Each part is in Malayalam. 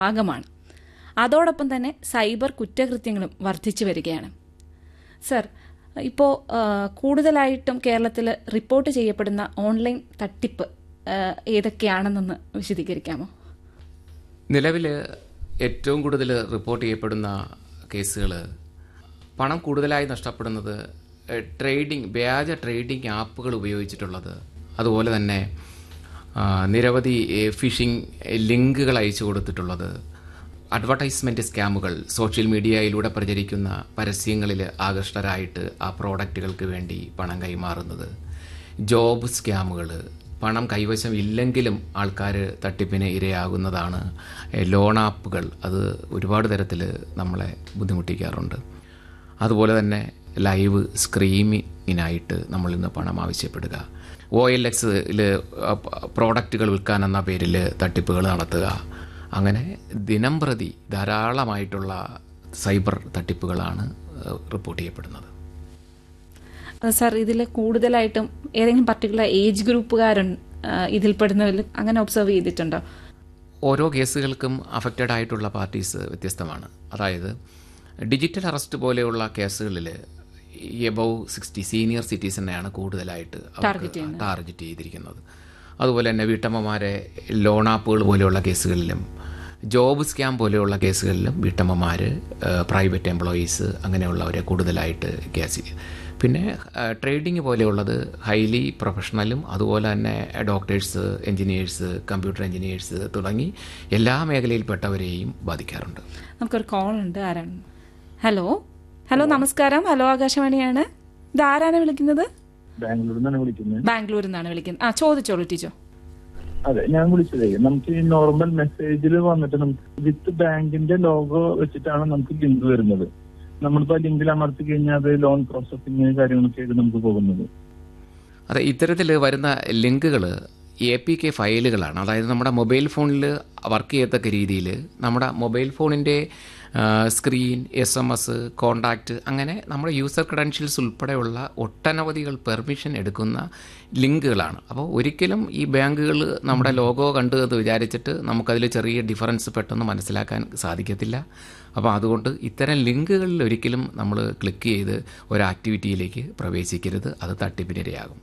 ഭാഗമാണ് അതോടൊപ്പം തന്നെ സൈബർ കുറ്റകൃത്യങ്ങളും വർദ്ധിച്ചു വരികയാണ് സർ ഇപ്പോൾ കൂടുതലായിട്ടും കേരളത്തിൽ റിപ്പോർട്ട് ചെയ്യപ്പെടുന്ന ഓൺലൈൻ തട്ടിപ്പ് ആ, ഏതൊക്കെയാണെന്നൊന്ന് വിശദീകരിക്കാമോ നിലവിൽ ഏറ്റവും കൂടുതൽ റിപ്പോർട്ട് ചെയ്യപ്പെടുന്ന കേസുകൾ പണം കൂടുതലായി നഷ്ടപ്പെടുന്നത് ഏഹ്, ട്രേഡിംഗ് വ്യാജ ട്രേഡിംഗ് ആപ്പുകൾ ഉപയോഗിച്ചിട്ടുള്ളത് അതുപോലെ തന്നെ ആ, നിരവധി ഏഹ്, ഫിഷിംഗ് ലിങ്കുകൾ അയച്ചു കൊടുത്തിട്ടുള്ളത് അഡ്വർടൈസ്മെൻറ്റ് സ്കാമുകൾ സോഷ്യൽ മീഡിയയിലൂടെ പ്രചരിക്കുന്ന പരസ്യങ്ങളിൽ ആകൃഷ്ടരായിട്ട് ആ പ്രോഡക്റ്റുകൾക്ക് വേണ്ടി പണം കൈമാറുന്നത് ജോബ് സ്കാമുകൾ പണം കൈവശം ഇല്ലെങ്കിലും ആൾക്കാർ തട്ടിപ്പിന് ഇരയാകുന്നതാണ് ഏഹ്, ലോൺ ആപ്പുകൾ അത് ഒരുപാട് തരത്തിൽ നമ്മളെ ബുദ്ധിമുട്ടിക്കാറുണ്ട് അതുപോലെ തന്നെ ലൈവ് സ്ക്രീമിങ്ങിനായിട്ട് നമ്മളിൽ നിന്ന് പണം ആവശ്യപ്പെടുക ഒ എൽ എക്സിൽ പ്രോഡക്റ്റുകൾ വിൽക്കാനെന്ന പേരിൽ തട്ടിപ്പുകൾ നടത്തുക അങ്ങനെ ദിനം പ്രതി ധാരാളമായിട്ടുള്ള സൈബർ തട്ടിപ്പുകളാണ് ഏഹ്, റിപ്പോർട്ട് ചെയ്യപ്പെടുന്നത് സർ ഇതിൽ കൂടുതലായിട്ടും ഏതെങ്കിലും പർട്ടിക്കുലർ ഏജ് ഗ്രൂപ്പുകാരൻ ഇതിൽപ്പെടുന്നതിൽ അങ്ങനെ ഒബ്സർവ് ചെയ്തിട്ടുണ്ടോ ഓരോ കേസുകൾക്കും അഫക്റ്റഡ് ആയിട്ടുള്ള പാർട്ടീസ് വ്യത്യസ്തമാണ് അതായത് ഡിജിറ്റൽ അറസ്റ്റ് പോലെയുള്ള കേസുകളിൽ എബവ് സിക്സ്റ്റി സീനിയർ സിറ്റിസനെയാണ് കൂടുതലായിട്ട് അവർക്ക് ടാർഗറ്റ് ചെയ്തിരിക്കുന്നത് അതുപോലെ തന്നെ വീട്ടമ്മമാരെ ലോൺ ആപ്പുകൾ പോലെയുള്ള കേസുകളിലും ജോബ് സ്കാം പോലെയുള്ള കേസുകളിലും വീട്ടമ്മമാർ പ്രൈവറ്റ് എംപ്ലോയീസ് അങ്ങനെയുള്ളവരെ കൂടുതലായിട്ട് കേസ് പിന്നെ ട്രേഡിംഗ് പോലെയുള്ളത് ഹൈലി പ്രൊഫഷണലും അതുപോലെ തന്നെ ഡോക്ടേഴ്സ് എഞ്ചിനീയേഴ്സ് കമ്പ്യൂട്ടർ എഞ്ചിനീയേഴ്സ് തുടങ്ങി എല്ലാ മേഖലയിൽപ്പെട്ടവരെയും ബാധിക്കാറുണ്ട് നമുക്കൊരു കോൾ ഉണ്ട് ആരാണ് ഹലോ ഹലോ നമസ്കാരം ഹലോ ആകാശവാണിയാണ് ഇത് ആരാണ് വിളിക്കുന്നത് ബാംഗ്ലൂരിൽ നിന്നാണ് വിളിക്കുന്നത് ബാംഗ്ലൂരിൽ നിന്നാണ് വിളിക്കുന്നത് ആ ചോദിച്ചോളൂ ടീച്ചോ അതെ ഞാൻ വിളിച്ചതേ നമുക്ക് ഈ നോർമൽ മെസ്സേജിൽ വന്നിട്ട് നമുക്ക് വിത്ത് ബാങ്കിന്റെ ലോഗോ വെച്ചിട്ടാണ് നമുക്ക് ലിങ്ക് വരുന്നത് നമ്മളിപ്പോ ലിങ്കിൽ അമർത്തി കഴിഞ്ഞാൽ അത് ലോൺ പ്രോസസ്സിങ് കാര്യങ്ങളൊക്കെ ആയിട്ട് നമുക്ക് പോകുന്നത് അതെ ഇത്തരത്തിൽ വരുന്ന ലിങ്കുകൾ എ പി കെ ഫയലുകളാണ് അതായത് നമ്മുടെ മൊബൈൽ ഫോണിൽ വർക്ക് ചെയ്യത്തക്ക രീതിയിൽ നമ്മുടെ മൊബൈൽ ഫോണിൻ്റെ screen S M S contact അങ്ങനെ നമ്മുടെ യൂസർ ക്രെഡൻഷ്യൽസ് ഉൾപ്പെടെയുള്ള ഒട്ടനവധികൾ പെർമിഷൻ എടുക്കുന്ന ലിങ്കുകളാണ് അപ്പോൾ ഒരിക്കലും ഈ ബാങ്കുകൾ നമ്മുടെ ലോഗോ കണ്ടു എന്ന് വിചാരിച്ചിട്ട് നമുക്കതിൽ ചെറിയ ഡിഫറൻസ് പെട്ടെന്ന് മനസ്സിലാക്കാൻ സാധിക്കത്തില്ല അപ്പോൾ അതുകൊണ്ട് ഇത്തരം ലിങ്കുകളിൽ ഒരിക്കലും നമ്മൾ ക്ലിക്ക് ചെയ്ത് ഒരു ആക്ടിവിറ്റിയിലേക്ക് പ്രവേശിക്കരുത് അത് തട്ടിപ്പിനിരയാകും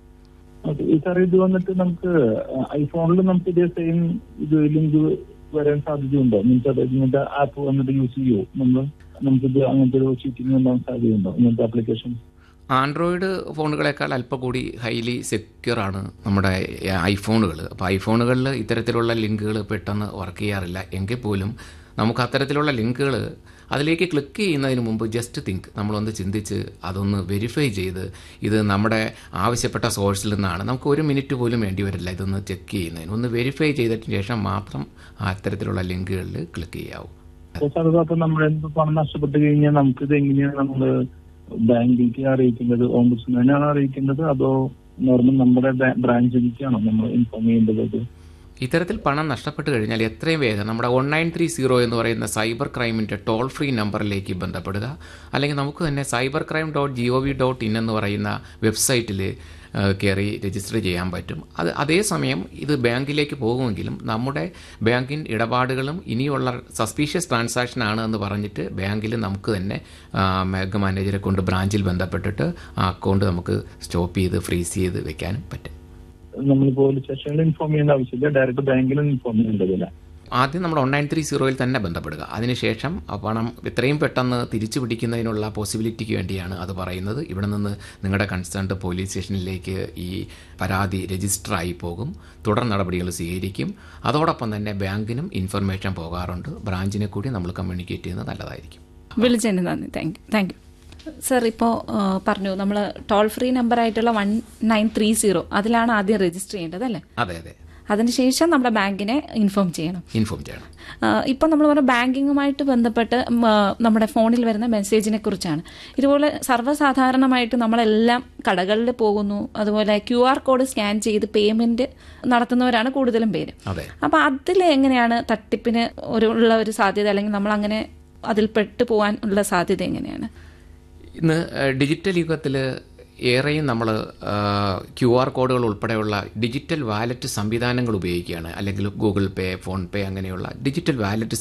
ഓക്കെ ഈ സാർ ഇത് വന്നിട്ട് നമുക്ക് ഐഫോണിൽ നമുക്ക് ഇതേ സെയിം ഇത് ലിങ്ക് വരാൻ സാധ്യതയുണ്ടോ മീൻസ് അത് ഇങ്ങനത്തെ ആപ്പ് വന്നിട്ട് യൂസ് ചെയ്യുമോ നമ്മൾ നമുക്കിത് അങ്ങനത്തെ ഒരു ചീറ്റിംഗ് ഉണ്ടാവാൻ സാധ്യതയുണ്ടോ ഇങ്ങനത്തെ ആപ്ലിക്കേഷൻ ആൻഡ്രോയിഡ് ഫോണുകളെക്കാൾ അല്പം കൂടി ഹൈലി സെക്യൂർ ആണ് നമ്മുടെ ഐഫോണുകൾ അപ്പോൾ ഐഫോണുകളിൽ ഇത്തരത്തിലുള്ള ലിങ്കുകൾ പെട്ടെന്ന് വർക്ക് ചെയ്യാറില്ല എങ്കിൽ പോലും നമുക്ക് അത്തരത്തിലുള്ള ലിങ്കുകൾ അതിലേക്ക് ക്ലിക്ക് ചെയ്യുന്നതിന് മുമ്പ് ജസ്റ്റ് തിങ്ക് നമ്മളൊന്ന് ചിന്തിച്ച് അതൊന്ന് വെരിഫൈ ചെയ്ത് ഇത് നമ്മുടെ ആവശ്യപ്പെട്ട സോഴ്സിൽ നിന്നാണ് നമുക്ക് ഒരു മിനിറ്റ് പോലും വേണ്ടി വരില്ല ഇതൊന്ന് ചെക്ക് ചെയ്യുന്നതിന് ഒന്ന് വെരിഫൈ ചെയ്തതിന് ശേഷം മാത്രം അത്തരത്തിലുള്ള ലിങ്കുകളിൽ ക്ലിക്ക് ചെയ്യാവൂ അപ്പൊ സാർ അപ്പൊ നമ്മൾ എന്ത് പണം നഷ്ടപ്പെട്ട് കഴിഞ്ഞാൽ നമുക്കിത് എങ്ങനെയാണ് നമ്മൾ ബാങ്കിലേക്ക് അറിയിക്കേണ്ടത് ഓംബുഡ്സ്മാനാണ് അറിയിക്കേണ്ടത് അതോ നോർമൽ നമ്മുടെ ബ്രാഞ്ചിലേക്കാണോ നമ്മൾ ഇൻഫോം ചെയ്യേണ്ടത് അത്? ഇത്തരത്തിൽ പണം നഷ്ടപ്പെട്ട് കഴിഞ്ഞാൽ എത്രയും വേഗം നമ്മുടെ വൺ നയൻ ത്രീ സീറോ എന്ന് പറയുന്ന സൈബർ ക്രൈമിൻ്റെ ടോൾ ഫ്രീ നമ്പറിലേക്ക് ബന്ധപ്പെടുക അല്ലെങ്കിൽ നമുക്ക് തന്നെ cyber crime dot G O V dot in എന്ന് പറയുന്ന വെബ്സൈറ്റിൽ കയറി രജിസ്റ്റർ ചെയ്യാൻ പറ്റും അത് അതേസമയം ഇത് ബാങ്കിലേക്ക് പോകുമെങ്കിലും നമ്മുടെ ബാങ്കിൻ ഇടപാടുകളും ഇനിയുള്ള സസ്പീഷ്യസ് ട്രാൻസാക്ഷൻ ആണ് എന്ന് പറഞ്ഞിട്ട് ബാങ്കിൽ നമുക്ക് തന്നെ ആ, ബാങ്ക് മാനേജറെ കൊണ്ട് ബ്രാഞ്ചിൽ ബന്ധപ്പെട്ടിട്ട് ആ അക്കൗണ്ട് നമുക്ക് സ്റ്റോപ്പ് ചെയ്ത് ഫ്രീസ് ചെയ്ത് വെക്കാനും പറ്റും നമ്മൾ പോലീസ് സ്റ്റേഷനിൽ ഇൻഫോം ചെയ്യേണ്ട ആവശ്യമില്ല ഡയറക്റ്റ് ബാങ്കിലും ഇൻഫോം ചെയ്യേണ്ടതില്ല ആദ്യം നമ്മൾ വൺ നയൻ ത്രീ സീറോയിൽ തന്നെ ബന്ധപ്പെടുക അതിനുശേഷം ആ പണം എത്രയും പെട്ടെന്ന് തിരിച്ചു പിടിക്കുന്നതിനുള്ള പോസിബിലിറ്റിക്ക് വേണ്ടിയാണ് അത് പറയുന്നത് ഇവിടെ നിന്ന് നിങ്ങളുടെ കൺസേൺഡ് പോലീസ് സ്റ്റേഷനിലേക്ക് ഈ പരാതി രജിസ്റ്റർ ആയി പോകും തുടർ നടപടികൾ സ്വീകരിക്കും അതോടൊപ്പം തന്നെ ബാങ്കിനും ഇൻഫർമേഷൻ പോകാറുണ്ട് ബ്രാഞ്ചിനെ കൂടി നമ്മൾ കമ്മ്യൂണിക്കേറ്റ് ചെയ്യുന്നത് നല്ലതായിരിക്കും വിളിച്ചതിന് നന്ദി thank you thank you sir ഇപ്പോൾ പറഞ്ഞു നമ്മൾ ടോൾ ഫ്രീ നമ്പർ ആയിട്ടുള്ള വൺ നയൻ ത്രീ സീറോ അതിലാണ് ആദ്യം രജിസ്റ്റർ ചെയ്യേണ്ടത് അല്ലേ അതെ അതെ അതിനുശേഷം നമ്മുടെ ബാങ്കിനെ ഇൻഫോം ചെയ്യണം ഇൻഫോം ചെയ്യണം ഇപ്പം നമ്മൾ പറഞ്ഞ ബാങ്കിങ്ങുമായിട്ട് ബന്ധപ്പെട്ട് ഉം, ആ, നമ്മുടെ ഫോണിൽ വരുന്ന മെസ്സേജിനെ കുറിച്ചാണ് ഇതുപോലെ സർവ്വസാധാരണമായിട്ട് നമ്മളെല്ലാം കടകളിൽ പോകുന്നു അതുപോലെ ക്യു ആർ കോഡ് സ്കാൻ ചെയ്ത് പേയ്മെന്റ് നടത്തുന്നവരാണ് കൂടുതലും പേര് അതെ അപ്പൊ അതിൽ എങ്ങനെയാണ് തട്ടിപ്പിന് ഒരു ഉള്ള ഒരു സാധ്യത അല്ലെങ്കിൽ നമ്മൾ അങ്ങനെ അതിൽ പെട്ടു പോകാൻ ഉള്ള സാധ്യത എങ്ങനെയാണ് ഇന്ന് ഏഹ്, ഡിജിറ്റൽ യുഗത്തിൽ ഏറെയും നമ്മൾ ക്യു ആർ കോഡുകൾ ഉൾപ്പെടെയുള്ള ഡിജിറ്റൽ വാലറ്റ് സംവിധാനങ്ങൾ ഉപയോഗിക്കുകയാണ് അല്ലെങ്കിൽ ഗൂഗിൾ പേ ഫോൺ പേ അങ്ങനെയുള്ള ഡിജിറ്റൽ വാലറ്റ്